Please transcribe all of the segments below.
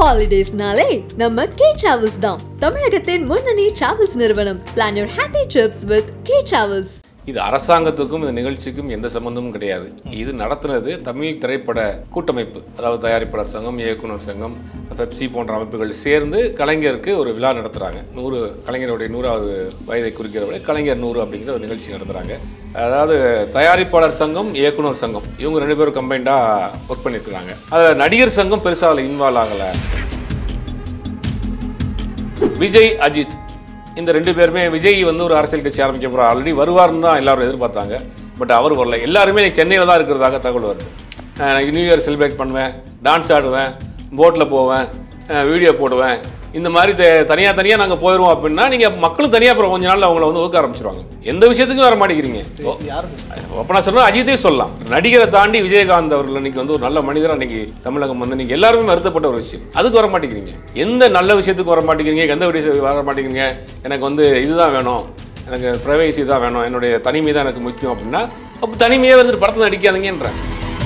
ஹாலிடேஸ்னாலே நம்ம K travels தான் தமிழகத்தின் முன்னணி டிராவல்ஸ் நிறுவனம் plan your happy trips with K travels இது அரசாங்கத்துக்கும் இந்த நிகழ்ச்சிக்கும் எந்த சம்பந்தமும் கிடையாது இது நடத்துனது தமிழ் திரைப்பட கூட்டமைப்பு அதாவது தயாரிப்பாளர் சங்கம் இயக்குனர் சங்கம் பெப்சி போன்ற அமைப்புகள் சேர்ந்து கலைஞருக்கு ஒரு விழா நடத்துகிறாங்க நூறு கலைஞருடைய நூறாவது வயதை குறிக்கிறவரை கலைஞர் நூறு அப்படிங்கிற ஒரு நிகழ்ச்சி நடத்துகிறாங்க அதாவது தயாரிப்பாளர் சங்கம் இயக்குனர் சங்கம் இவங்க ரெண்டு பேரும் கம்பைண்டாக ஒர்க் பண்ணியிருக்கிறாங்க அதில் நடிகர் சங்கம் பெருசாக அதில் இன்வால்வ் ஆகலை விஜய் அஜித் இந்த ரெண்டு பேருமே விஜய் வந்து ஒரு அரசியல் கட்சி ஆரம்பிக்க போகிறார் ஆல்ரெடி வருவார்னு தான் எல்லாரும் எதிர்பார்த்தாங்க பட் அவர் வரல எல்லாருமே இன்னைக்கு சென்னையில் தான் இருக்கிறதாக தகவல் வருது அஹ் நான் நியூ இயர் செலிப்ரேட் பண்ணுவேன் டான்ஸ் ஆடுவேன் போட்டில் போவேன் வீடியோ போடுவேன் இந்த மாதிரி த- தனியா தனியாக நாங்கள் போயிடுவோம் அப்படின்னா நீங்கள் மக்களும் தனியாக அப்புறம் கொஞ்ச நாள்ல அவங்கள வந்து ஒதுக்க ஆரம்பிச்சிருவாங்க எந்த விஷயத்துக்கும் வர மாட்டேங்கிறீங்க யார் அப்போ நான் சொன்னா அஜித்தே சொல்லலாம் நடிகரை தாண்டி விஜயகாந்த் அவர்கள் இன்னைக்கு வந்து ஒரு நல்ல மனிதரா இன்னைக்கு தமிழகம் வந்து நீங்க எல்லாருமே வருத்தப்பட்ட ஒரு விஷயம் அதுக்கு வர மாட்டேங்கிறீங்க எந்த நல்ல விஷயத்துக்கு வர மாட்டேங்கிறீங்க எந்த விஷயம் வர மாட்டேங்கிறீங்க எனக்கு வந்து இதுதான் வேணும் எனக்கு ப்ரைவேசி தான் வேணும் என்னுடைய தனிமை தான் எனக்கு முக்கியம் அப்படின்னா அப்போ தனிமையே வந்துட்டு படத்தை நடிக்காதீங்கன்றேன்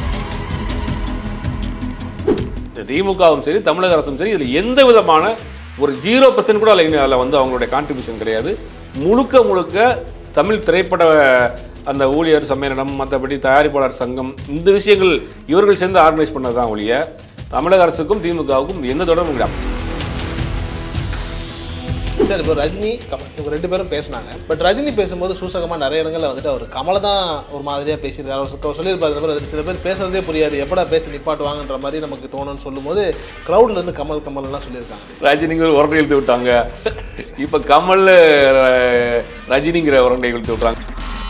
இந்த திமுகவும் சரி தமிழக அரசும் சரி இதில் எந்த விதமான ஒரு ஜீரோ பர்சன்ட் கூட அதில் அதில் வந்து அவங்களுடைய கான்ட்ரிபியூஷன் கிடையாது முழுக்க முழுக்க தமிழ் திரைப்பட அந்த ஊழியர் சம்மேளனம் மற்றபடி தயாரிப்பாளர் சங்கம் இந்த விஷயங்கள் இவர்கள் சேர்ந்து ஆர்கனைஸ் பண்ணது தான் ஒழிய தமிழக அரசுக்கும் திமுகவுக்கும் எந்த தொடர்பும் கிடையாது சரி இப்போ ரஜினி கமல் இவங்க ரெண்டு பேரும் பேசினாங்க பட் ரஜினி பேசும்போது சூசகமாக நிறைய இடங்கள்ல வந்துட்டு அவர் கமலை தான் ஒரு மாதிரியாக பேசியிருக்காரு அவர் சொ- சொல்லியிருப்பாரு இந்த மாதிரி சில பேர் பேசுறதே புரியாது எப்படா பேசி நிப்பாட்டுவாங்கன்ற மாதிரி நமக்கு தோணும்னு சொல்லும்போது crowdல இருந்து கமல் கமல்லாம் சொல்லியிருக்காங்க ரஜினிங்கிற உரண்டை இழுத்து விட்டாங்க இப்போ கமல் அஹ், ரஜினிங்கிற உரண்டை இழுத்து விட்டாங்க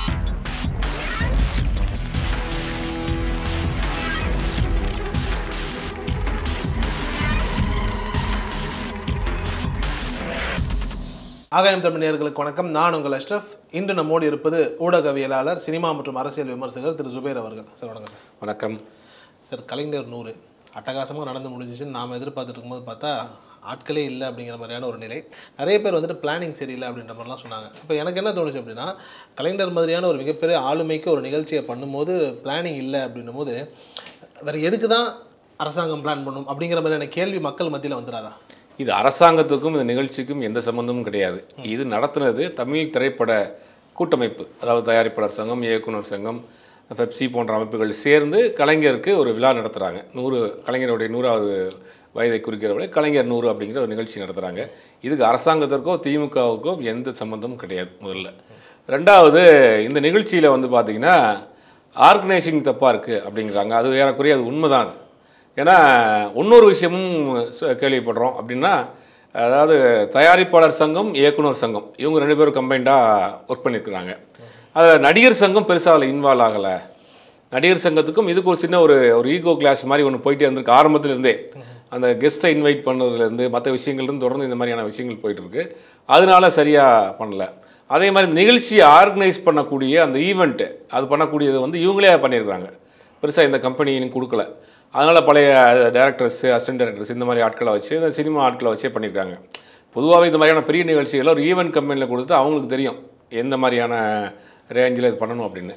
ஆகாயம் தமிழ் நேயர்களுக்கு வணக்கம் நான் உங்கள் அஷ்ரஃப் இன்று நம்மோடு இருப்பது ஊடகவியலாளர் சினிமா மற்றும் அரசியல் விமர்சகர் திரு ஜுபேர் அவர்கள் சார் வணக்கம் சார் வணக்கம் சார் கலைஞர் நூறு அட்டகாசமாக நடந்து முடிஞ்சிச்சுன்னு நாம் எதிர்பார்த்துட்டு இருக்கும்போது பார்த்தா ஆட்களே இல்லை அப்படிங்கிற மாதிரியான ஒரு நிலை நிறைய பேர் வந்துட்டு பிளானிங் சரியில்லை அப்படின்ற மாதிரிலாம் சொன்னாங்க இப்போ எனக்கு என்ன தோணுச்சு அப்படின்னா கலைஞர் மாதிரியான ஒரு மிகப்பெரிய ஆளுமைக்கு ஒரு நிகழ்ச்சியை பண்ணும்போது பிளானிங் இல்லை அப்படின்னும் போது வேறு எதுக்கு தான் அரசாங்கம் பிளான் பண்ணும் அப்படிங்கிற மாதிரியான கேள்வி மக்கள் மத்தியில் வந்துடாதா இது அரசாங்கத்துக்கும் இந்த நிகழ்ச்சிக்கும் எந்த சம்பந்தமும் கிடையாது இது நடத்துனது தமிழ் திரைப்பட கூட்டமைப்பு அதாவது தயாரிப்பாளர் சங்கம் இயக்குனர் சங்கம் பெப்சி போன்ற அமைப்புகள் சேர்ந்து கலைஞருக்கு ஒரு விழா நடத்துகிறாங்க நூறு கலைஞருடைய நூறாவது வயதை குறிக்கிறவரை கலைஞர் நூறு அப்படிங்கிற ஒரு நிகழ்ச்சி நடத்துகிறாங்க இதுக்கு அரசாங்கத்திற்கோ திமுகவுக்கோ எந்த சம்பந்தமும் கிடையாது முதல்ல ரெண்டாவது இந்த நிகழ்ச்சியில் வந்து பார்த்திங்கன்னா ஆர்கனைசிங் தப்பாக இருக்குது அப்படிங்கிறாங்க அது ஏறக்குறைய அது உண்மைதான் அது ஏன்னா இன்னொரு விஷயமும் ச- கேள்விப்படுறோம் அப்படின்னா அதாவது தயாரிப்பாளர் சங்கம் இயக்குனர் சங்கம் இவங்க ரெண்டு பேரும் கம்பைண்டாக ஒர்க் பண்ணியிருக்கிறாங்க அதில் நடிகர் சங்கம் பெருசாக அதில் இன்வால்வ் ஆகலை நடிகர் சங்கத்துக்கும் இதுக்கு ஒரு சின்ன ஒரு ஒரு ஈகோ கிளாஸ் மாதிரி ஒன்று போயிட்டே இருந்திருக்கு ஆரம்பத்துல இருந்தே அந்த கெஸ்ட்டை இன்வைட் பண்ணதுலேருந்து மற்ற விஷயங்கள்லேருந்து தொடர்ந்து இந்த மாதிரியான விஷயங்கள் போயிட்டு இருக்கு அதனால சரியாக பண்ணல அதே மாதிரி இந்த நிகழ்ச்சியை ஆர்கனைஸ் பண்ணக்கூடிய அந்த ஈவெண்ட்டு அது பண்ணக்கூடியது வந்து இவங்களே பண்ணியிருக்கிறாங்க பெருசாக இந்த கம்பெனி கொடுக்கல அதனால் பழைய டேரக்டர்ஸ் அசிஸ்டன்ட் டேரக்டர்ஸ் இந்த மாதிரி ஆட்களை வச்சு இந்த சினிமா ஆட்களை வச்சே பண்ணியிருக்காங்க பொதுவாகவே இந்த மாதிரியான பெரிய நிகழ்ச்சிகளை ஒரு ஈவெண்ட் கம்பெனியில் கொடுத்து அவங்களுக்கு தெரியும் எந்த மாதிரியான ரேஞ்சில் இது பண்ணணும் அப்படின்னு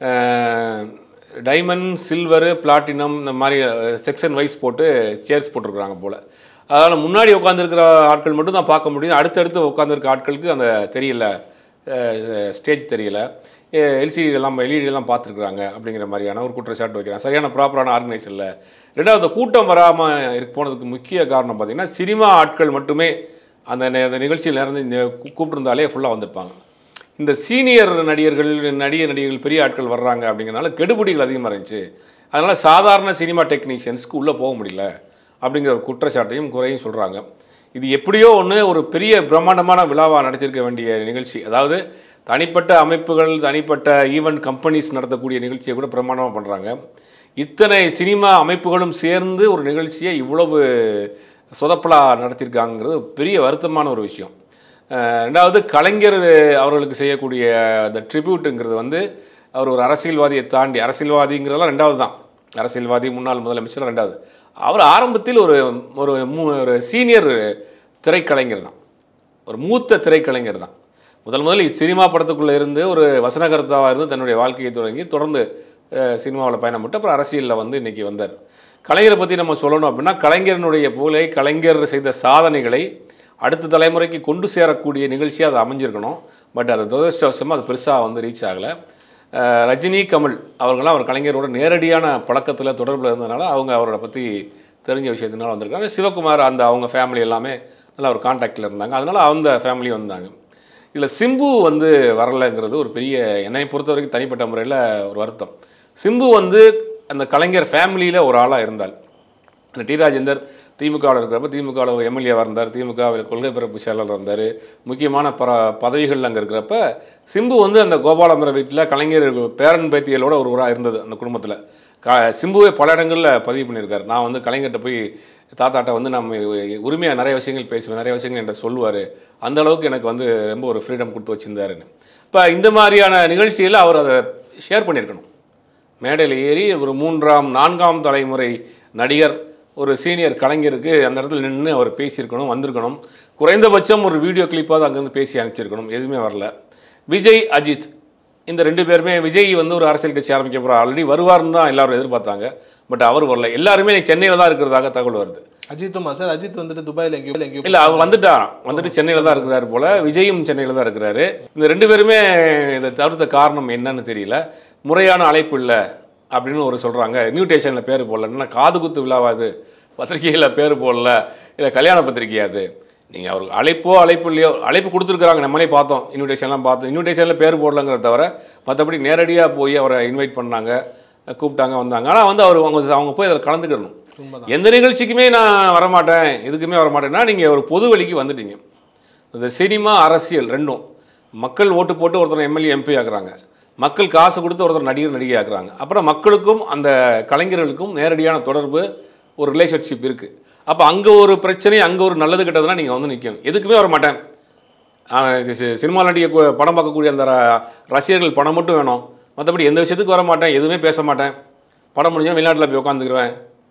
டைமண்ட் சில்வரு பிளாட்டினம் இந்த மாதிரி செக்ஷன் வைஸ் போட்டு சேர்ஸ் போட்டிருக்கிறாங்க போல் அதனால் முன்னாடி உட்காந்துருக்கிற ஆட்கள் மட்டும் தான் பார்க்க முடியும் அடுத்தடுத்து உட்காந்துருக்க ஆட்களுக்கு அந்த தெரியல ஸ்டேஜ் தெரியல எல்சிடி எல்லாம் எல்இடி எல்லாம் பார்த்துருக்குறாங்க அப்படிங்கிற மாதிரியான ஒரு குற்றச்சாட்டு வைக்கிறாங்க சரியான ப்ராப்பரான ஆர்கனைஸ் இல்லை ரெண்டாவது அந்த கூட்டம் வராமல் இருக்கு போனதுக்கு முக்கிய காரணம் பார்த்தீங்கன்னா சினிமா ஆட்கள் மட்டுமே அந்த நே- அந்த நிகழ்ச்சியில் இருந்து கூப்பிட்டுருந்தாலே ஃபுல்லாக வந்திருப்பாங்க இந்த சீனியர் நடிகர்கள் நடிகர் நடிகர்கள் பெரிய ஆட்கள் வர்றாங்க அப்படிங்கிறனால கெடுபிடிகள் அதிகமாக இருந்துச்சு அதனால் சாதாரண சினிமா டெக்னீஷியன்ஸ்க்கு உள்ளே போக முடியல அப்படிங்கிற ஒரு குற்றச்சாட்டையும் குறையும் சொல்கிறாங்க இது எப்படியோ ஒன்று ஒரு பெரிய பிரம்மாண்டமான விழாவாக நடத்தியிருக்க வேண்டிய நிகழ்ச்சி அதாவது தனிப்பட்ட அமைப்புகள் தனிப்பட்ட ஈவெண்ட் கம்பெனிஸ் நடத்தக்கூடிய நிகழ்ச்சியை கூட பிரம்மாண்டமாக பண்ணுறாங்க இத்தனை சினிமா அமைப்புகளும் சேர்ந்து ஒரு நிகழ்ச்சியை இவ்வளவு சொதப்பலா நடத்தியிருக்காங்கிறது பெரிய வருத்தமான ஒரு விஷயம் அஹ் ரெண்டாவது கலைஞர் அவர்களுக்கு செய்யக்கூடிய அந்த ட்ரிபியூட்டுங்கிறது வந்து அவர் ஒரு அரசியல்வாதியை தாண்டி அரசியல்வாதிங்கிறதெல்லாம் ரெண்டாவது தான் அரசியல்வாதி முன்னாள் முதலமைச்சர் ரெண்டாவது அவர் ஆரம்பத்தில் ஒரு ஒரு மூ- ஒரு சீனியர் திரைக்கலைஞர் தான் ஒரு மூத்த திரைக்கலைஞர் தான் முதல் முதல் சினிமா படத்துக்குள்ளே இருந்து ஒரு வசனகர்த்தாவாக இருந்து தன்னுடைய வாழ்க்கையை தொடங்கி தொடர்ந்து சினிமாவில் பயணப்பட்டு அப்புறம் அரசியலில் வந்து இன்றைக்கி வந்தார் கலைஞரை பற்றி நம்ம சொல்லணும் அப்படின்னா கலைஞரனுடைய புகழை கலைஞர் செய்த சாதனைகளை அடுத்த தலைமுறைக்கு கொண்டு சேரக்கூடிய நிகழ்ச்சியாக அது அமைஞ்சிருக்கணும் பட் அது துரதிருஷ்டவசமாக அது பெருசாக வந்து ரீச் ஆகலை அஹ் ரஜினி கமல் அவர்கள்லாம் அவர் கலைஞரோட நேரடியான பழக்கத்தில் தொடர்பில் இருந்ததுனால அவங்க அவரோட பற்றி தெரிஞ்ச விஷயத்தினால வந்திருக்காங்க சிவகுமார் அந்த அவங்க ஃபேமிலி எல்லாமே நல்லா ஒரு காண்டாக்டில் இருந்தாங்க அதனால அந்த ஃபேமிலி வந்தாங்க இதில் சிம்பு வந்து வரலைங்கிறது ஒரு பெரிய என்னை பொறுத்த வரைக்கும் தனிப்பட்ட முறையில் ஒரு வருத்தம் சிம்பு வந்து அந்த கலைஞர் ஃபேமிலியில் ஒரு ஆளாக இருந்தால் அந்த டி ராஜேந்தர் திமுகவில் இருக்கிறப்ப திமுகவில் எம்எல்ஏவாக இருந்தார் திமுகவில் கொள்கை பரப்பு செயலாளர் இருந்தார் முக்கியமான பர பதவிகள் அங்கே இருக்கிறப்ப சிம்பு வந்து அந்த கோபாலபுரம் வீட்டில் கலைஞர் பேரன் பேத்திகளோட ஒருவராக இருந்தது அந்த குடும்பத்தில் க சிம்புவே பல இடங்களில் பதிவு பண்ணியிருக்காரு நான் வந்து கலைஞர்கிட்ட போய் தாத்தாட்ட வந்து நம்ம உரிமையாக நிறைய விஷயங்கள் பேசுவேன் நிறைய விஷயங்கள் என்கிட்ட சொல்லுவார் அந்த அளவுக்கு எனக்கு வந்து ரொம்ப ஒரு ஃப்ரீடம் கொடுத்து வச்சிருந்தாருன்னு இப்போ இந்த மாதிரியான நிகழ்ச்சியில் அவர் அதை ஷேர் பண்ணியிருக்கணும் மேடையில் ஏறி ஒரு மூன்றாம் நான்காம் தலைமுறை நடிகர் ஒரு சீனியர் கலைஞருக்கு அந்த இடத்துல நின்று அவர் பேசியிருக்கணும் வந்திருக்கணும் குறைந்தபட்சம் ஒரு வீடியோ கிளிப்பாவது அங்கேருந்து பேசி அனுப்பிச்சிருக்கணும் எதுவுமே வரல விஜய் அஜித் இந்த ரெண்டு பேருமே விஜய் வந்து ஒரு அரசியல் கட்சி ஆரம்பிக்க போகிறார் ஆல்ரெடி வருவார்னு தான் எல்லாரும் எதிர்பார்த்தாங்க பட் அவர் வரல எல்லாருமே இன்னைக்கு சென்னையில் தான் இருக்கிறதாக தகவல் வருது அஜித்துமா சார் அஜித் வந்துட்டு துபாயில் எங்கேயோ எங்கேயோ இல்லை அவர் வந்துட்டாராம் வந்துட்டு சென்னையில் தான் இருக்கிறாரு போல விஜயும் சென்னையில் தான் இருக்கிறாரு இந்த ரெண்டு பேருமே இதை தவிர்த்த காரணம் என்னன்னு தெரியல முறையான அழைப்பு இல்லை அப்படின்னு ஒரு சொல்கிறாங்க இன்விடேஷனில் பேர் போடலன்னா காது குத்து விழாவாது பத்திரிகையில் பேர் போடல இல்லை கல்யாண பத்திரிகையா அது நீங்கள் அவருக்கு அழைப்போ அழைப்பு இல்லையோ அழைப்பு கொடுத்துருக்குறாங்க நம்மளே பார்த்தோம் இன்விடேஷன்லாம் பார்த்தோம் இன்விடேஷனில் பேர் போடலங்கிறத தவிர மற்றபடி நேரடியாக போய் அவரை இன்வைட் பண்ணாங்க கூப்பிட்டாங்க வந்தாங்க ஆனால் வந்து அவர் அவங்க அவங்க போய் அதில் கலந்துக்கணும் உண்மைதான் எந்த நிகழ்ச்சிக்குமே நான் வரமாட்டேன் எதுக்குமே வரமாட்டேன்னா நீங்கள் ஒரு பொது வழிக்கு வந்துட்டீங்க இந்த சினிமா அரசியல் ரெண்டும் மக்கள் ஓட்டு போட்டு ஒருத்தர் எம்எல்ஏ எம்பி ஆக்குறாங்க மக்கள் காசு கொடுத்து ஒருத்தர் நடிகர் நடிகை ஆக்குறாங்க அப்புறம் மக்களுக்கும் அந்த கலைஞர்களுக்கும் நேரடியான தொடர்பு ஒரு ரிலேஷன்ஷிப் இருக்குது அப்போ அங்கே ஒரு பிரச்சனை அங்கே ஒரு நல்லது கெட்டதுன்னா நீங்கள் வந்து நிற்கணும் எதுக்குமே வர மாட்டேன் ஆஹ் இது சி- சினிமா நடிகை கு- படம் பார்க்கக்கூடிய அந்த ர- ரசிகர்கள் பணம் மட்டும் வேணும் மற்றபடி எந்த விஷயத்துக்கு வர மாட்டேன் எதுவுமே பேச மாட்டேன் படம் முடிஞ்சால் வெளிநாட்டில் போய் உட்காந்துக்குருவேன்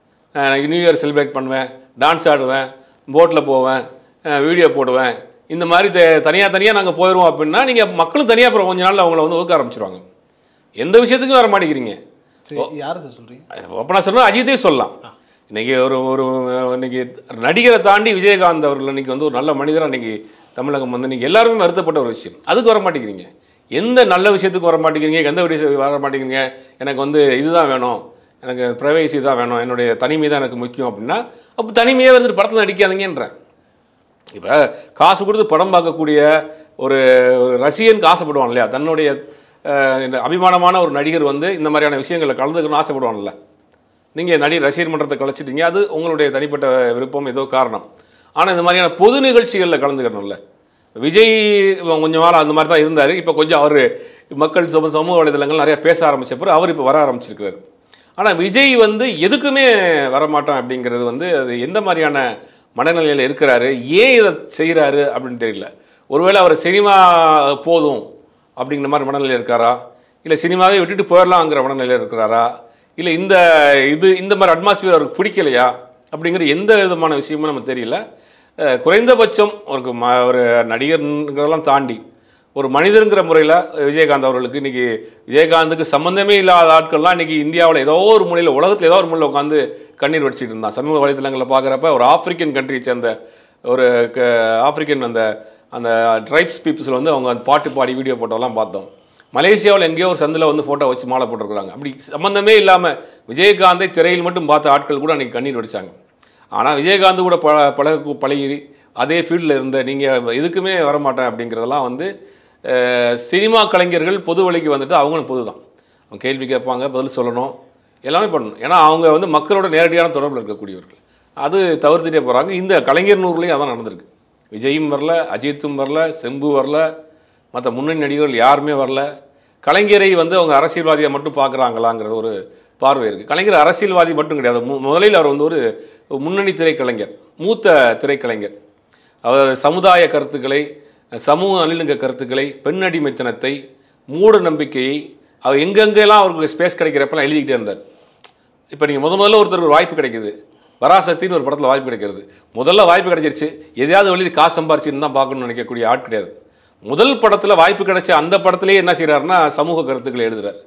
நியூ இயர் செலிப்ரேட் பண்ணுவேன் டான்ஸ் ஆடுவேன் போட்டில் போவேன் வீடியோ போடுவேன் இந்த மாதிரி தனியாக தனியாக நாங்கள் போயிடுவோம் அப்படின்னா நீங்கள் மக்களும் தனியாக அப்புறம் கொஞ்ச நாளில் அவங்கள வந்து ஒதுக்க ஆரம்பிச்சிருவாங்க எந்த விஷயத்துக்கும் வர மாட்டேங்கிறீங்க சரி யார் சார் சொல்றீங்க ஓப்பனாக சொன்னால் அஜித்தே சொல்லலாம் இன்னைக்கு ஒரு ஒரு இன்னைக்கு நடிகரை தாண்டி விஜயகாந்த் அவர்கள் இன்னைக்கு வந்து ஒரு நல்ல மனிதராக இன்னைக்கு தமிழகம் வந்து இன்னைக்கு எல்லாருமே வருத்தப்பட்ட ஒரு விஷயம் அதுக்கு வர மாட்டேங்கிறீங்க எந்த நல்ல விஷயத்துக்கு வர மாட்டேங்கிறீங்க எந்த விஷயம் வர மாட்டேங்கிறீங்க எனக்கு வந்து இதுதான் வேணும் எனக்கு ப்ரைவேசி தான் வேணும் என்னுடைய தனிமை தான் எனக்கு முக்கியம் அப்படின்னா அப்போ தனிமையே வந்துட்டு படத்தில் நடிக்காதீங்கன்றேன் இப்போ காசு கொடுத்து படம் பார்க்கக்கூடிய ஒரு ஒரு ரசிகனுக்கு ஆசைப்படுவான் இல்லையா தன்னுடைய அஹ், இந்த அபிமானமான ஒரு நடிகர் வந்து இந்த மாதிரியான விஷயங்களை கலந்துக்கணும்னு ஆசைப்படுவான்ல நீங்கள் நடிகர் ரசிகர் மன்றத்தை கலைச்சிட்டீங்க அது உங்களுடைய தனிப்பட்ட விருப்பம் ஏதோ காரணம் ஆனால் இந்த மாதிரியான பொது நிகழ்ச்சிகளில் கலந்துக்கணும்ல விஜய் கொஞ்சம் நாள் அந்த மாதிரி தான் இருந்தார் இப்போ கொஞ்சம் அவர் மக்கள் சமூக சமூக வலைதளங்கள் நிறைய பேச ஆரம்பிச்சப்போ அவர் இப்போ வர ஆரம்பிச்சிருக்கிறார் ஆனால் விஜய் வந்து எதுக்குமே வரமாட்டோம் அப்படிங்கிறது வந்து அது எந்த மாதிரியான மனநிலையில் இருக்கிறாரு ஏன் இதை செய்கிறாரு அப்படின்னு தெரியல ஒருவேளை அவர் சினிமா போதும் அப்படிங்கிற மாதிரி மனநிலையில் இருக்காரா இல்லை சினிமாவே விட்டுட்டு போயிடலாங்கிற மனநிலையில் இருக்கிறாரா இல்லை இந்த இது இந்த மாதிரி அட்மாஸ்பியர் அவருக்கு பிடிக்கலையா அப்படிங்கிற எந்த விதமான விஷயமும் நமக்கு தெரியல அஹ் குறைந்தபட்சம் ஒரு ம ஒரு நடிகர்ங்கிறதெல்லாம் தாண்டி ஒரு மனிதருங்கிற முறையில் விஜயகாந்த் அவர்களுக்கு இன்றைக்கி விஜயகாந்துக்கு சம்மந்தமே இல்லாத ஆட்கள்லாம் இன்றைக்கி இந்தியாவில் ஏதோ ஒரு மூலையில் உலகத்தில் ஏதோ ஒரு மூலையில் உட்காந்து கண்ணீர் வடிச்சிட்டு இருந்தான் சமூக வலைதளங்களில் பார்க்குறப்ப ஒரு ஆப்பிரிக்கன் கண்ட்ரியை சேர்ந்த ஒரு க ஆப்பிரிக்கன் அந்த அந்த ட்ரைப்ஸ் பீப்புள்ஸில் வந்து அவங்க அந்த பாட்டு பாடி வீடியோ போட்டோலாம் பார்த்தோம் மலேசியாவில் எங்கேயோ ஒரு சந்தில் வந்து ஃபோட்டோ வச்சு மாலை போட்டிருக்கிறாங்க அப்படி சம்மந்தமே இல்லாமல் விஜயகாந்தை திரையில் மட்டும் பார்த்த ஆட்கள் கூட அன்றைக்கி கண்ணீர் வடிச்சாங்க ஆனால் விஜயகாந்த் கூட பழ பழக பழகி அதே ஃபீல்டில் இருந்த நீங்கள் எதுக்குமே வரமாட்டேன் அப்படிங்கிறதெல்லாம் வந்து அஹ், சினிமா கலைஞர்கள் பொது வழிக்கு வந்துட்டு அவங்களும் பொது தான் அவங்க கேள்வி கேட்பாங்க பதில் சொல்லணும் எல்லாமே பண்ணணும் ஏன்னா அவங்க வந்து மக்களோட நேரடியான தொடர்பில் இருக்கக்கூடியவர்கள் அது தவிர்த்துட்டே போகிறாங்க இந்த கலைஞர் நூறுலையும் அதான் நடந்திருக்கு விஜயும் வரல அஜித்தும் வரல செம்பு வரல மற்ற முன்னணி நடிகர்கள் யாருமே வரல கலைஞரை வந்து அவங்க அரசியல்வாதியாக மட்டும் பார்க்குறாங்களாங்கிறது ஒரு பார்வை இருக்குது கலைஞர் அரசியல்வாதி மட்டும் கிடையாது மு முதலில் அவர் வந்து ஒரு முன்னணி திரைக்கலைஞர் மூத்த திரைக்கலைஞர் அவர் சமுதாய கருத்துக்களை சமூக நல்லிணக்க கருத்துக்களை பெண் அடிமைத்தனத்தை மூட நம்பிக்கையை அவர் எங்கெங்கெல்லாம் அவருக்கு ஸ்பேஸ் கிடைக்கிறப்பெல்லாம் எழுதிக்கிட்டே இருந்தார் இப்போ நீங்கள் முத முதல்ல ஒருத்தர் ஒரு வாய்ப்பு கிடைக்குது வராசக்தின்னு ஒரு படத்தில் வாய்ப்பு கிடைக்கிறது முதல்ல வாய்ப்பு கிடைச்சிருச்சு எதையாவது வெளியே காசு சம்பாரிச்சுன்னு தான் பார்க்கணும்னு நினைக்கக்கூடிய ஆட் கிடையாது முதல் படத்தில் வாய்ப்பு கிடைச்ச அந்த படத்திலேயே என்ன செய்கிறாருன்னா சமூக கருத்துக்களை எழுதுறார்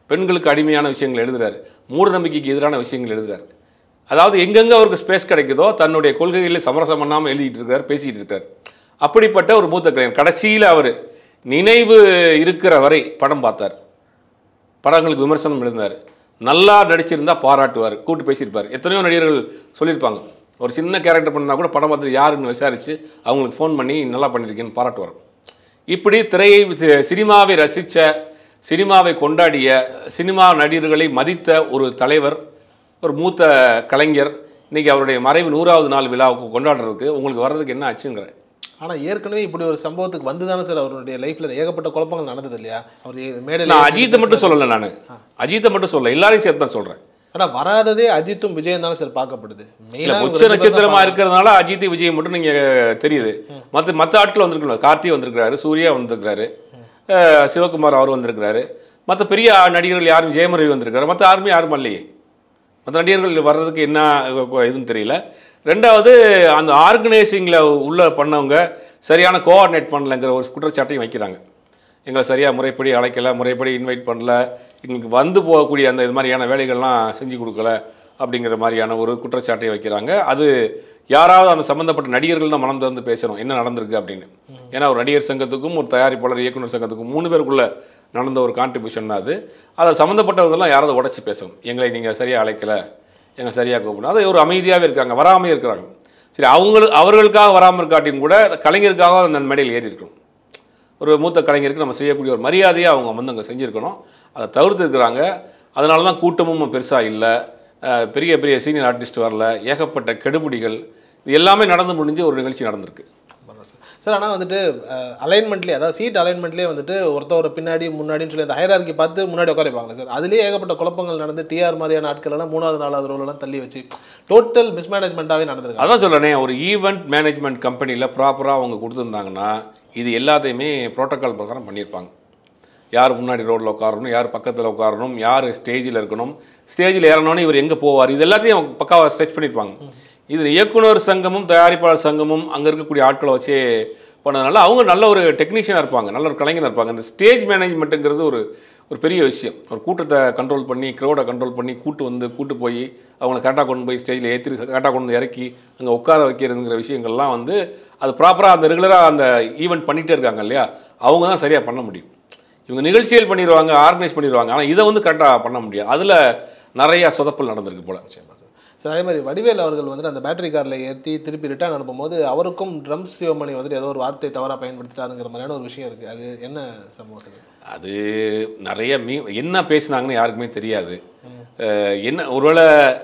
பெண்களுக்கு அடிமையான விஷயங்கள் எழுதுறாரு மூட நம்பிக்கைக்கு எதிரான விஷயங்கள் எழுதுறாரு அதாவது எங்கெங்கே அவருக்கு ஸ்பேஸ் கிடைக்குதோ தன்னுடைய கொள்கைகளை சமரசம் பண்ணாமல் எழுதிட்டு இருக்கார் பேசிட்டு இருக்கார் அப்படிப்பட்ட ஒரு மூத்த கலைஞர் கடைசியில் அவர் நினைவு இருக்கிற வரை படம் பார்த்தார் படங்களுக்கு விமர்சனம் எழுதினார் நல்லா நடிச்சிருந்தா பாராட்டுவார் கூட்டு பேசியிருப்பார் எத்தனையோ நடிகர்கள் சொல்லியிருப்பாங்க ஒரு சின்ன கேரக்டர் பண்ணா கூட படம் பார்த்து யாருன்னு விசாரித்து அவங்களுக்கு ஃபோன் பண்ணி நல்லா பண்ணியிருக்கேன்னு பாராட்டுவார் இப்படி திரையை சி- சினிமாவை ரசித்த சினிமாவை கொண்டாடிய சினிமா நடிகர்களை மதித்த ஒரு தலைவர் ஒரு மூத்த கலைஞர் இன்னைக்கு அவருடைய மறைவு நூறாவது நாள் விழாவுக்கு கொண்டாடுறதுக்கு உங்களுக்கு வர்றதுக்கு என்ன ஆச்சுங்கிறேன் ஆனால் ஏற்கனவே இப்படி ஒரு சம்பவத்துக்கு வந்து தானே சார் அவருடைய லைஃப்பில் ஏகப்பட்ட குழப்பங்கள் நடந்தது இல்லையா அவர் மேடையில் நான் அஜித்தை மட்டும் சொல்லலை நான் அஜித்தை மட்டும் சொல்லல எல்லாரையும் சேர்த்து தான் சொல்கிறேன் ஆனால் வராததே அஜித்தும் விஜயம் தானே சார் பார்க்கப்படுது இல்ல மெயினாக உச்ச நட்சத்திரமா இருக்கிறதுனால அஜித் விஜய் மட்டும் நீங்க தெரியுது மற்ற மற்ற ஆட்கள் வந்திருக்கணும் கார்த்தி வந்திருக்கிறாரு சூர்யா வந்திருக்கிறாரு அஹ் சிவகுமார் அவர் வந்திருக்கிறாரு மற்ற பெரிய நடிகர்கள் யாரும் ஜெயமரவி வந்திருக்காரு மற்ற யாருமே யாரும் இல்லையே மற்ற நடிகர்கள் வர்றதுக்கு என்ன இதுன்னு தெரியல ரெண்டாவது அந்த ஆர்கனைசிங்கில் உள்ள பண்ணவங்க சரியான கோஆர்டினேட் பண்ணலங்கிற ஒரு குற்றச்சாட்டையும் வைக்கிறாங்க எங்களை சரியாக முறைப்படி அழைக்கல முறைப்படி இன்வைட் பண்ணல எங்களுக்கு வந்து போகக்கூடிய அந்த இது மாதிரியான வேலைகள்லாம் செஞ்சு கொடுக்கல அப்படிங்கிற மாதிரியான ஒரு குற்றச்சாட்டை வைக்கிறாங்க அது யாராவது அந்த சம்மந்தப்பட்ட நடிகர்கள் தான் மனம் திறந்து பேசணும் என்ன நடந்திருக்கு அப்படின்னு ஏன்னா ஒரு நடிகர் சங்கத்துக்கும் ஒரு தயாரிப்பாளர் இயக்குனர் சங்கத்துக்கும் மூணு பேருக்குள்ள நடந்த ஒரு கான்ட்ரிபியூஷன் தான் அது அதை சம்மந்தப்பட்டவர்கள்லாம் யாராவது உடச்சி பேசணும் எங்களை நீங்கள் சரியாக அழைக்கல எங்களை சரியாக கூப்பிடணும் அது ஒரு அமைதியாகவே இருக்காங்க வராமே இருக்கிறாங்க சரி அவங்களுக்கு அவர்களுக்காக வராமல் இருக்காட்டியும் கூட கலைஞருக்காக அந்த மேடையில் ஏறி இருக்கணும் ஒரு மூத்த கலைஞருக்கு நம்ம செய்யக்கூடிய ஒரு மரியாதையை அவங்க வந்து அங்கே செஞ்சுருக்கணும் அதை தவிர்த்து இருக்கிறாங்க அதனால தான் கூட்டமும் பெருசாக இல்லை பெரிய பெரிய சீனியர் ஆர்டிஸ்ட் வரல ஏகப்பட்ட கெடுபிடிகள் இது எல்லாமே நடந்து முடிஞ்சு ஒரு நிகழ்ச்சி நடந்திருக்கு சார் சார் ஆனால் வந்துட்டு அலைன்மெண்ட்லேயே அதாவது சீட் அலைன்மெண்ட்லேயே வந்துட்டு ஒருத்தவரை பின்னாடி முன்னாடின்னு சொல்லி அந்த ஹைரார்கி பார்த்து முன்னாடி உட்காரிப்பாங்களே சார் அதுலேயே ஏகப்பட்ட குழப்பங்கள் நடந்து டிஆர் மாதிரியான ஆட்கள் எல்லாம் மூணாவது நாலாவது ரோலெல்லாம் தள்ளி வச்சு டோட்டல் மிஸ்மேனேஜ்மெண்ட்டாகவே நடந்திருக்கு அதான் சொல்கிறேனே ஒரு ஈவெண்ட் மேனேஜ்மெண்ட் கம்பெனியில் ப்ராப்பராக அவங்க கொடுத்துருந்தாங்கன்னா இது எல்லாத்தையுமே ப்ரோட்டோக்கால் பிரகாரம் பண்ணியிருப்பாங்க யார் முன்னாடி ரோட்டில் உட்காரணும் யார் பக்கத்தில் உட்காரணும் யார் ஸ்டேஜில் இருக்கணும் ஸ்டேஜில் ஏறணும்னு இவர் எங்கே போவார் இது எல்லாத்தையும் அவங்க பக்காவாக ஸ்ட்ரெச் பண்ணியிருப்பாங்க இது இயக்குனர் சங்கமும் தயாரிப்பாளர் சங்கமும் அங்கே இருக்கக்கூடிய ஆட்களை வச்சே பண்ணதுனால அவங்க நல்ல ஒரு டெக்னீஷியனாக இருப்பாங்க நல்ல ஒரு கலைஞராக இருப்பாங்க இந்த ஸ்டேஜ் மேனேஜ்மெண்ட்டுங்கிறது ஒரு ஒரு பெரிய விஷயம் ஒரு கூட்டத்தை கண்ட்ரோல் பண்ணி க்ரௌடை கண்ட்ரோல் பண்ணி கூட்டு வந்து கூட்டு போய் அவங்கள கரெக்டாக கொண்டு போய் ஸ்டேஜில் ஏற்றி கரெக்டாக கொண்டு வந்து இறக்கி அங்கே உட்கார வைக்கிறதுங்கிற விஷயங்கள்லாம் வந்து அது ப்ராப்பராக அந்த ரெகுலராக அந்த ஈவெண்ட் பண்ணிகிட்டே இருக்காங்க இல்லையா அவங்க தான் சரியாக பண்ண முடியும் இவங்க நிகழ்ச்சிகள் பண்ணிடுவாங்க ஆர்கனைஸ் பண்ணிடுவாங்க ஆனால் இதை வந்து கரெக்டாக பண்ண முடியாது அதில் நிறைய சொதப்பல் நடந்திருக்கு போல சார் அதே மாதிரி வடிவேல் அவர்கள் வந்துட்டு அந்த பேட்டரி காரில் ஏற்றி திருப்பி ரிட்டர்ன் அனுப்பும்போது அவருக்கும் ட்ரம்ஸ் சிவமணி வந்துட்டு ஏதோ ஒரு வார்த்தை தவறாக பயன்படுத்திட்டாருங்கிற மாதிரியான ஒரு விஷயம் இருக்குது அது என்ன சம்பவம் சார் அது நிறைய மீ என்ன பேசுனாங்கன்னு யாருக்குமே தெரியாது அஹ் என்ன ஒருவேளை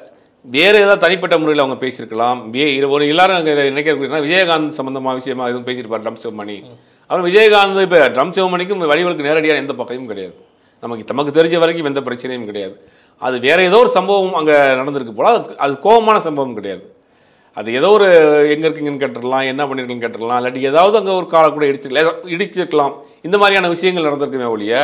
வேறு ஏதாவது தனிப்பட்ட முறையில் அவங்க பேசியிருக்கலாம் வே இது ஒரு எல்லாரும் அங்கே நினைக்கிறதுனா விஜயகாந்த் சம்மந்தமாக விஷயமா எதுவும் பேசியிருப்பார் ட்ரம் சிவமணி அவர் விஜயகாந்த் இப்போ ட்ரம் சிவமணிக்கும் வடிவலுக்கு நேரடியான எந்த பக்கையும் கிடையாது நமக்கு நமக்கு தெரிஞ்ச வரைக்கும் எந்த பிரச்சனையும் கிடையாது அது வேற ஏதோ ஒரு சம்பவம் அங்கே நடந்திருக்கு போல அது அது கோபமான சம்பவம் கிடையாது அது ஏதோ ஒரு எங்கே இருக்கீங்கன்னு கேட்டுடலாம் என்ன பண்ணிருக்கீங்கன்னு கேட்டுடலாம் இல்லாட்டி ஏதாவது அங்கே ஒரு காலை கூட இடிச்சிருக்கலாம் இடிச்சிருக்கலாம் இந்த மாதிரியான விஷயங்கள் நடந்திருக்குமே ஒழிய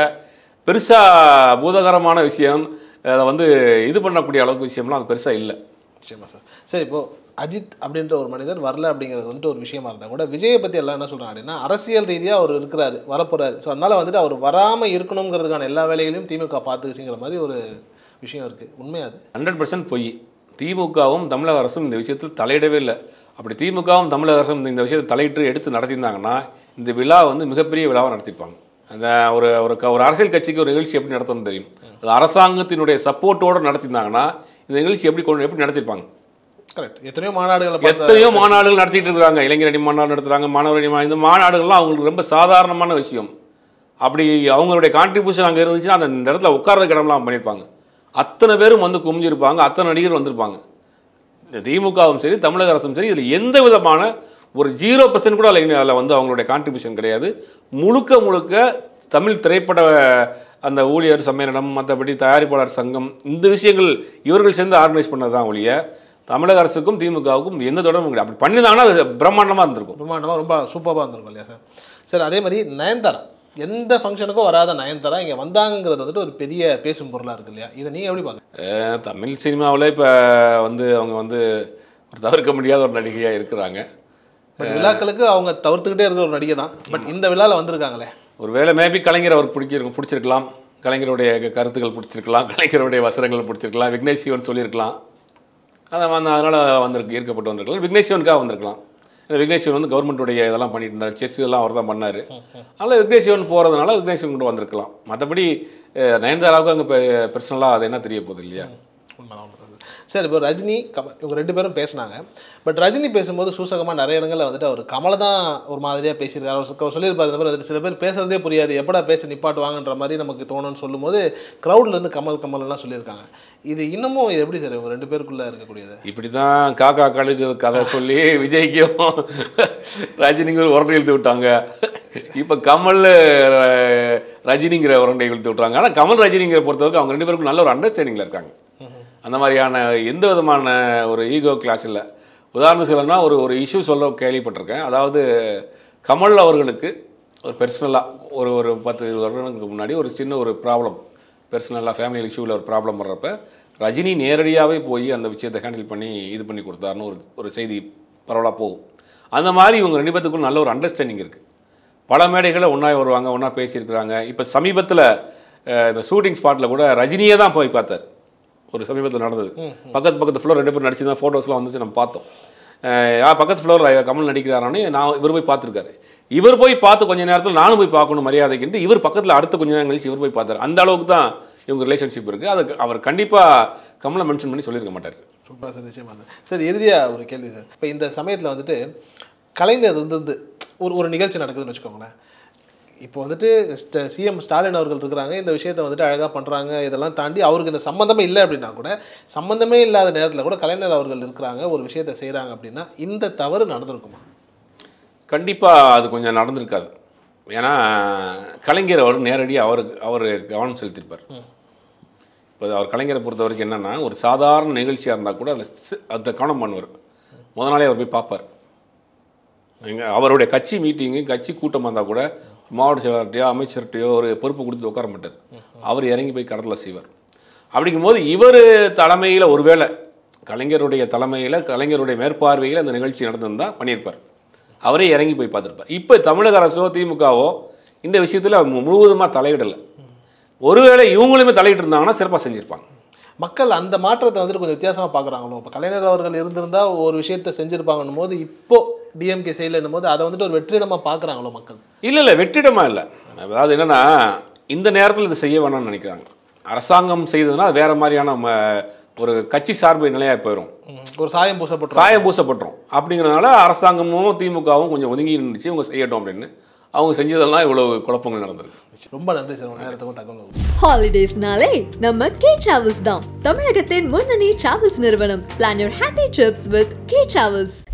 பெருசாக பூதகரமான விஷயம் அதை வந்து இது பண்ணக்கூடிய அளவுக்கு விஷயம்லாம் அது பெருசாக இல்லை நிச்சயமா சார் சரி இப்போ அஜித் அப்படின்ற ஒரு மனிதர் வரல அப்படிங்கிறது வந்துட்டு ஒரு விஷயமா இருந்தால் கூட விஜயை பற்றி எல்லாம் என்ன சொல்கிறாங்க அப்படின்னா அரசியல் ரீதியாக அவர் இருக்கிறாரு வரப்போறாரு ஸோ அதனால வந்துட்டு அவர் வராமல் இருக்கணுங்கிறதுக்கான எல்லா வேலைகளையும் திமுக பார்த்துக்குச்சுங்கிற மாதிரி ஒரு விஷயம் இருக்குது உண்மையா அது ஹண்ட்ரட் பர்சன்ட் பொய் திமுகவும் தமிழக அரசும் இந்த விஷயத்தில் தலையிடவே இல்லை அப்படி திமுகவும் தமிழக அரசும் இந்த விஷயத்தை தலையிட்டு எடுத்து நடத்தியிருந்தாங்கன்னா இந்த விழா வந்து மிகப்பெரிய விழாவை நடத்திருப்பாங்க அந்த ஒரு ஒரு க- ஒரு அரசியல் கட்சிக்கு ஒரு நிகழ்ச்சி எப்படி நடத்தணும்னு தெரியும் அது அரசாங்கத்தினுடைய சப்போர்ட்டோடு நடத்தியிருந்தாங்கன்னா இந்த நிகழ்ச்சி எப்படி கொண்டு எப்படி நடத்திருப்பாங்க கரெக்ட் எத்தனையோ மாநாடுகளை பார்த்த- எத்தனையோ மாநாடுகள் நடத்திட்டு இருக்காங்க இளைஞர் அணி மாநாடு நடத்துறாங்க மாணவர் அணி மாநாடு இந்த மாநாடுகள்லாம் அவங்களுக்கு ரொம்ப சாதாரணமான விஷயம் அப்படி அவங்களுடைய கான்ட்ரிபியூஷன் அங்கே இருந்துச்சுன்னா அந்த இந்த இடத்துல உட்கார்றதுக்கு இடம்லாம் பண்ணியிருப்பாங்க அத்தனை பேரும் வந்து குமிஞ்சிருப்பாங்க அத்தனை நடிகர் வந்திருப்பாங்க இந்த திமுகவும் சரி தமிழக அரசும் சரி இதில் எந்த விதமான ஒரு ஜீரோ பர்சன்ட் கூட அதில் அதில் வந்து அவங்களுடைய கான்ட்ரிபியூஷன் கிடையாது முழுக்க முழுக்க தமிழ் திரைப்பட அந்த ஊழியர் சம்மேளனம் மற்றபடி தயாரிப்பாளர் சங்கம் இந்த விஷயங்கள் இவர்கள் சேர்ந்து ஆர்கனைஸ் பண்ணது தான் ஒழிய தமிழக அரசுக்கும் திமுகவுக்கும் எந்த தொடர்பும் கிடையாது அப்படி பண்ணியிருந்தாங்கன்னா அது பிரம்மாண்டமாக இருந்திருக்கும் பிரம்மாண்டமாக ரொம்ப சூப்பராக இருந்திருக்கும் இல்லையா சார் சார் அதே மாதிரி நயன்தாரா எந்த ஃபங்க்ஷனுக்கும் வராத நயன்தாரா இங்கே வந்தாங்கங்கிறது வந்துட்டு ஒரு பெரிய பேசும் பொருளாக இருக்கு இல்லையா இதை நீங்கள் எப்படி பார்க்க அஹ் தமிழ் சினிமாவில் இப்போ வந்து அவங்க வந்து ஒரு தவிர்க்க முடியாத ஒரு நடிகையாக இருக்கிறாங்க பட் விழாக்களுக்கு அவங்க தவிர்த்துக்கிட்டே இருக்க ஒரு நடிகை தான் பட் இந்த விழாவில் வந்திருக்காங்களே ஒருவேளை மேபி கலைஞர் அவருக்கு பிடிச்சிருக்கும் பிடிச்சிருக்கலாம் கலைஞருடைய க- கருத்துக்கள் பிடிச்சிருக்கலாம் கலைஞருடைய வசனங்கள் பிடிச்சிருக்கலாம் விக்னேஷ் சிவன் சொல்லியிருக்கலாம் அதை வந்து அதனால் வந்திருக்கு ஈர்க்கப்பட்டு வந்திருக்கலாம் விக்னேஷ் சிவனுக்காக வந்திருக்கலாம் ஏன்னா விக்னேஷ் சிவன் வந்து கவர்மெண்ட்டுடைய இதெல்லாம் பண்ணிட்டு இருந்தார் செஸ் இதெல்லாம் அவர் தான் பண்ணார் அதனால் விக்னேஷ் சிவன் போகிறதுனால விக்னேஷ் சிவன் கூட வந்திருக்கலாம் மற்றபடி அஹ், நயன்தாராவுக்கு அங்கே பர்சனலாக அது என்ன தெரிய போகுது இல்லையா உண்மைதான், உண்மைதான். சரி இப்போ ரஜினி கமல் இவங்க ரெண்டு பேரும் பேசினாங்க பட் ரஜினி பேசும்போது சூசகமாக நிறைய இடங்களில் வந்துட்டு அவர் கமலை தான் ஒரு மாதிரியாக பேசியிருக்காரு அவர் சொ- சொல்லியிருப்பாரு இந்த மாதிரி வந்துட்டு சில பேர் பேசுறதே புரியாது எப்படா பேச்ச நிப்பாட்டுவாங்கன்ற மாதிரி நமக்கு தோணும்னு சொல்லும்போது crowdல இருந்து கமல் கமல் எல்லாம் சொல்லியிருக்காங்க இது இன்னமும் இது எப்படி சார் இவங்க ரெண்டு பேருக்குள்ள இருக்கக்கூடியது இப்படி தான் காக்கா கழுகு கதை சொல்லி விஜய்க்கும் ரஜினிங்கிற உரண்டை இழுத்து விட்டாங்க இப்போ கமல் அஹ், ரஜினிங்கிற உரண்டை இழுத்து விட்றாங்க ஆனால் கமல் ரஜினிங்கிற பொறுத்தவரைக்கும் அவங்க ரெண்டு பேருக்கும் நல்ல ஒரு அண்டர்ஸ்டாண்டிங்கில் இருக்காங்க அந்த மாதிரியான எந்த விதமான ஒரு ஈகோ கிளாஸ் இல்லை உதாரணத்துக்கு சொல்லணும்னா ஒரு ஒரு இஷ்யூ சொல்ல கேள்விப்பட்டிருக்கேன் அதாவது கமல் அவர்களுக்கு ஒரு பெர்சனலாக ஒரு ஒரு பத்து இருபது வருடங்களுக்கு முன்னாடி ஒரு சின்ன ஒரு ப்ராப்ளம் பெர்சனலாக ஃபேமிலி இஷ்யூவில் ஒரு ப்ராப்ளம் வர்றப்ப ரஜினி நேரடியாகவே போய் அந்த விஷயத்தை ஹேண்டில் பண்ணி இது பண்ணி கொடுத்தாருன்னு ஒரு ஒரு செய்தி பரவலாக போகும் அந்த மாதிரி இவங்க ரெண்டு பேத்துக்கும் நல்ல ஒரு அண்டர்ஸ்டாண்டிங் இருக்குது பல மேடைகளில் ஒன்றா வருவாங்க ஒன்றா பேசியிருக்கிறாங்க இப்போ சமீபத்தில் இந்த ஷூட்டிங் ஸ்பாட்டில் கூட ரஜினியே தான் போய் பார்த்தார் ஒரு சமீபத்தில் நடந்தது பக்கத்து பக்கத்து ஃப்ளோர் ரெண்டு பேரும் நடிச்சு தான் ஃபோட்டோஸ்லாம் வந்துச்சு நம்ம பார்த்தோம் அஹ் யா பக்கத்து ஃப்ளோர் கமல் நடிக்கிறாரானே நான் இவர் போய் பார்த்துருக்காரு இவர் போய் பார்த்து கொஞ்ச நேரத்தில் நானும் போய் பார்க்கணும் மரியாதைக்குன்ட்டு இவர் பக்கத்தில் அடுத்த கொஞ்ச நேரம் கழிச்சு இவர் போய் பார்த்தாரு அந்த அளவுக்கு தான் இவங்க ரிலேஷன்ஷிப் இருக்குது அதுக்கு அவர் கண்டிப்பாக கமலை மென்ஷன் பண்ணி சொல்லியிருக்க மாட்டார் சூப்பராக சார் நிச்சயமாக சார் சார் இறுதியாக ஒரு கேள்வி சார் இப்போ இந்த சமயத்தில் வந்துட்டு கலைஞர் இருந்திருந்து ஒரு ஒரு நிகழ்ச்சி நடக்குதுன்னு வச்சுக்கோங்களேன் இப்போ வந்துட்டு சிஎம் ஸ்டாலின் அவர்கள் இருக்கிறாங்க இந்த விஷயத்தை வந்துட்டு அழகாக பண்ணுறாங்க இதெல்லாம் தாண்டி அவருக்கு இந்த சம்மந்தமே இல்லை அப்படின்னா கூட சம்மந்தமே இல்லாத நேரத்தில் கூட கலைஞர் அவர்கள் இருக்கிறாங்க ஒரு விஷயத்தை செய்கிறாங்க அப்படின்னா இந்த தவறு நடந்திருக்குமா கண்டிப்பாக அது கொஞ்சம் நடந்திருக்காது ஏன்னா கலைஞர் அவர் நேரடியாக அவருக்கு அவர் கவனம் செலுத்தியிருப்பார் இப்போ அவர் கலைஞரை பொறுத்த வரைக்கும் என்னென்னா ஒரு சாதாரண நிகழ்ச்சியாக இருந்தால் கூட அதில் சி- அதை கவனம் பண்ணுவார் முத நாளே அவர் போய் பார்ப்பார் எங்க அவருடைய கட்சி மீட்டிங்கு கட்சி கூட்டமாக இருந்தால் கூட மாவட்ட செயலாளர்கிட்டயோ அமைச்சர்கிட்டயோ ஒரு பொறுப்பு கொடுத்து உட்கார மாட்டார் அவர் இறங்கி போய் கடத்தில் செய்வார் அப்படிங்கும்போது இவர் தலைமையில் ஒருவேளை கலைஞருடைய தலைமையில் கலைஞருடைய மேற்பார்வையில் அந்த நிகழ்ச்சி நடந்திருந்தால் பண்ணியிருப்பார் அவரே இறங்கி போய் பார்த்துருப்பார் இப்போ தமிழக அரசோ திமுகவோ இந்த விஷயத்தில் முழுவதுமாக தலையிடலை ஒருவேளை இவங்களுமே தலையிட்டு இருந்தாங்கன்னா சிறப்பாக செஞ்சுருப்பாங்க மக்கள் அந்த மாற்றத்தை வந்துட்டு கொஞ்சம் வித்தியாசமாக பார்க்குறாங்களோ இப்போ கலைஞர் அவர்கள் இருந்திருந்தா ஒரு விஷயத்தை செஞ்சுருப்பாங்கன்னும் போது இப்போ டிஎம்கே செய்யலைன்னும் போது அதை வந்துட்டு ஒரு வெற்றிடமாக பார்க்குறாங்களோ மக்கள் இல்லை இல்லை வெற்றிடமா இல்லை அதாவது என்னென்னா இந்த நேரத்தில் இது செய்ய வேணாம்னு நினைக்கிறாங்க அரசாங்கம் செய்ததுன்னா அது வேற மாதிரியான ம- ஒரு கட்சி சார்பு நிலையாக போயிடும் ஒரு சாயம் பூசப்பட்டு சாயம் பூசப்பட்டுரும் அப்படிங்கிறதுனால அரசாங்கமும் திமுகவும் கொஞ்சம் ஒதுங்கி நின்றுச்சு இவங்க செய்யட்டும் அப்படின்னு அவங்க செஞ்சதெல்லாம் இவ்வளவு குழப்பங்கள் நடந்திருக்கு ரொம்ப நன்றி சார் உங்க நேரத்துக்கும் தகவல் ஹாலிடேஸ்னாலே நம்ம கே டிராவல்ஸ் தான் தமிழகத்தின் முன்னணி டிராவல்ஸ் நிறுவனம் plan your happy trips with K travels